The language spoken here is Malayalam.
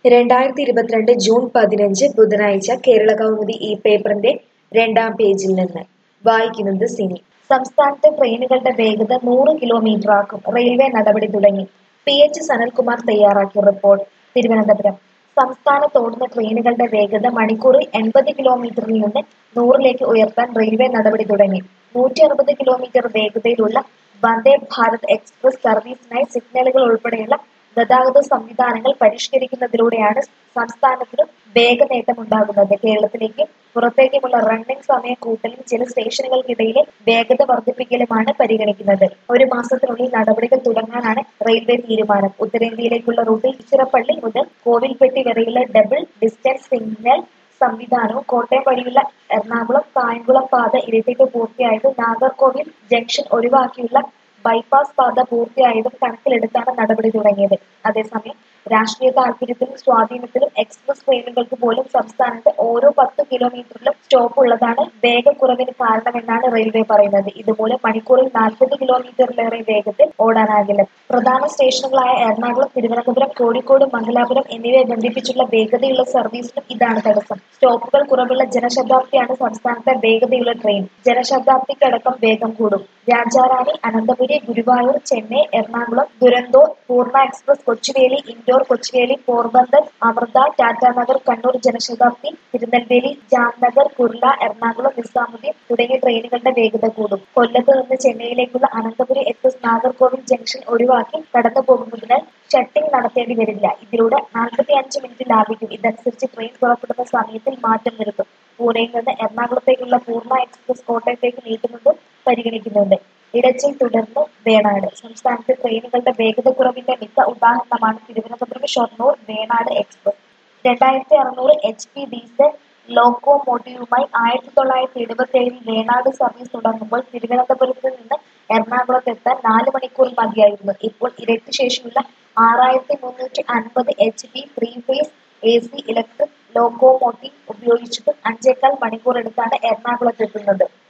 രണ്ടായിരത്തി ഇരുപത്തിരണ്ട് ജൂൺ പതിനഞ്ച് ബുധനാഴ്ച കേരള കൗമുദി ഈ പേപ്പറിന്റെ രണ്ടാം പേജിൽ നിന്ന് വായിക്കുന്നത് സിനി സംസ്ഥാനത്തെ ട്രെയിനുകളുടെ വേഗത നൂറ് കിലോമീറ്റർ ആക്കും റെയിൽവേ നടപടി തുടങ്ങി പി എച്ച് സനൽകുമാർ തയ്യാറാക്കിയ റിപ്പോർട്ട് തിരുവനന്തപുരം സംസ്ഥാനത്തോടുന്ന ട്രെയിനുകളുടെ വേഗത മണിക്കൂറിൽ എൺപത് കിലോമീറ്ററിൽ നിന്ന് നൂറിലേക്ക് ഉയർത്താൻ റെയിൽവേ നടപടി തുടങ്ങി നൂറ്റി അറുപത് കിലോമീറ്റർ വേഗതയിലുള്ള വന്ദേ ഭാരത് എക്സ്പ്രസ് സർവീസിനായി സിഗ്നലുകൾ ഉൾപ്പെടെയുള്ള ഗതാഗത സംവിധാനങ്ങൾ പരിഷ്കരിക്കുന്നതിലൂടെയാണ് സംസ്ഥാനത്തിന് വേഗനേട്ടമുണ്ടാകുന്നത് കേരളത്തിലേക്കും പുറത്തേക്കുമുള്ള റണ്ണിംഗ് സമയം കൂട്ടലും ചില സ്റ്റേഷനുകൾക്കിടയിലെ വേഗത വർദ്ധിപ്പിക്കലുമാണ് പരിഗണിക്കുന്നത് ഒരു മാസത്തിനുള്ളിൽ നടപടികൾ തുടങ്ങാനാണ് റെയിൽവേ തീരുമാനം ഉത്തരേന്ത്യയിലേക്കുള്ള റൂട്ടിൽ തിരുച്ചിറപ്പള്ളി മുതൽ കോവിൽപ്പെട്ടി വരെയുള്ള ഡബിൾ ഡിസ്റ്റൻസ് സിഗ്നൽ സംവിധാനവും കോട്ടയം വഴിയുള്ള എറണാകുളം കായംകുളം പാത ഇരട്ടിപ്പ് പൂർത്തിയായത് നാഗർകോവിൽ ജംഗ്ഷൻ ഒഴിവാക്കിയുള്ള ബൈപ്പാസ് പാത പൂർത്തിയായതും കണക്കിലെടുത്താണ് നടപടി തുടങ്ങിയത് അതേസമയം രാഷ്ട്രീയ താൽപര്യത്തിലും സ്വാധീനത്തിലും എക്സ്പ്രസ് ട്രെയിനുകൾക്ക് പോലും സംസ്ഥാനത്ത് ഓരോ പത്ത് കിലോമീറ്ററിലും സ്റ്റോപ്പ് ഉള്ളതാണ് വേഗക്കുറവിന് കാരണമെന്നാണ് റെയിൽവേ പറയുന്നത് ഇതുമൂലം മണിക്കൂറിൽ നാൽപ്പത് കിലോമീറ്ററിലേറെ വേഗത്തിൽ ഓടാനാകില്ല പ്രധാന സ്റ്റേഷനുകളായ എറണാകുളം തിരുവനന്തപുരം കോഴിക്കോട് മംഗലാപുരം എന്നിവയെ ബന്ധിപ്പിച്ചുള്ള വേഗതയുള്ള സർവീസിനും ഇതാണ് തടസ്സം സ്റ്റോപ്പുകൾ കുറവുള്ള ജനശതാബ്ദിയാണ് സംസ്ഥാനത്തെ വേഗതയുള്ള ട്രെയിൻ ജനശതാബ്ദിക്കടക്കം വേഗം കൂടും രാജാറാണി അനന്തപുരി ഗുരുവായൂർ ചെന്നൈ എറണാകുളം ദുരന്തോ പൂർണ്ണ എക്സ്പ്രസ് കൊച്ചുവേലി ഇൻഡോർ കൊച്ചുവേലി പോർബന്ദർ അമൃത ടാറ്റാനഗർ കണ്ണൂർ ജനശതാബ്ദി തിരുനെൽവേലി ജാംനഗർ കുർല എറണാകുളം നിസാമുദ്ദീൻ തുടങ്ങിയ ട്രെയിനുകളുടെ വേഗത കൂടും കൊല്ലത്ത് നിന്ന് ചെന്നൈയിലേക്കുള്ള അനന്തപുരി എക്സ്പ്രസ് നാഗർകോവിൽ ജംഗ്ഷൻ ഒഴിവാക്കി കടന്നു പോകുന്നതിനാൽ ഷട്ടിംഗ് നടത്തേണ്ടി വരില്ല ഇതിലൂടെ നാൽപ്പത്തി അഞ്ച് മിനിറ്റ് ലാഭിക്കും ഇതനുസരിച്ച് ട്രെയിൻ പുറപ്പെടുന്ന സമയത്തിൽ മാറ്റം വരുത്തും പൂനെയിൽ നിന്ന് എറണാകുളത്തേക്കുള്ള പൂർണ്ണ എക്സ്പ്രസ് കോട്ടയത്തേക്ക് നീട്ടുന്നതും പരിഗണിക്കുന്നുണ്ട് ഇടച്ചിൽ തുടർന്ന് വേണാട് സംസ്ഥാനത്ത് ട്രെയിനുകളുടെ വേഗത കുറവിന്റെ മിക്ക ഉദാഹരണമാണ് തിരുവനന്തപുരം ഷൊർണൂർ വേണാട് എക്സ്പ്രസ് രണ്ടായിരത്തി അറുന്നൂറ് എച്ച് പി ഡീസൽ ലോക്കോമോട്ടീവുമായി ആയിരത്തി തൊള്ളായിരത്തി എഴുപത്തി ഏഴിൽ വേണാട് സർവീസ് തുടങ്ങുമ്പോൾ തിരുവനന്തപുരത്ത് നിന്ന് എറണാകുളത്ത് എത്താൻ നാല് മണിക്കൂർ മതിയായിരുന്നു ഇപ്പോൾ ഇരട്ടി ശേഷിയുള്ള ആറായിരത്തി മുന്നൂറ്റി അൻപത് H P three phase A C electric locomotive ഉപയോഗിച്ചിട്ടും അഞ്ചേക്കാൽ മണിക്കൂർ എടുത്താണ് എറണാകുളത്ത് എത്തുന്നത്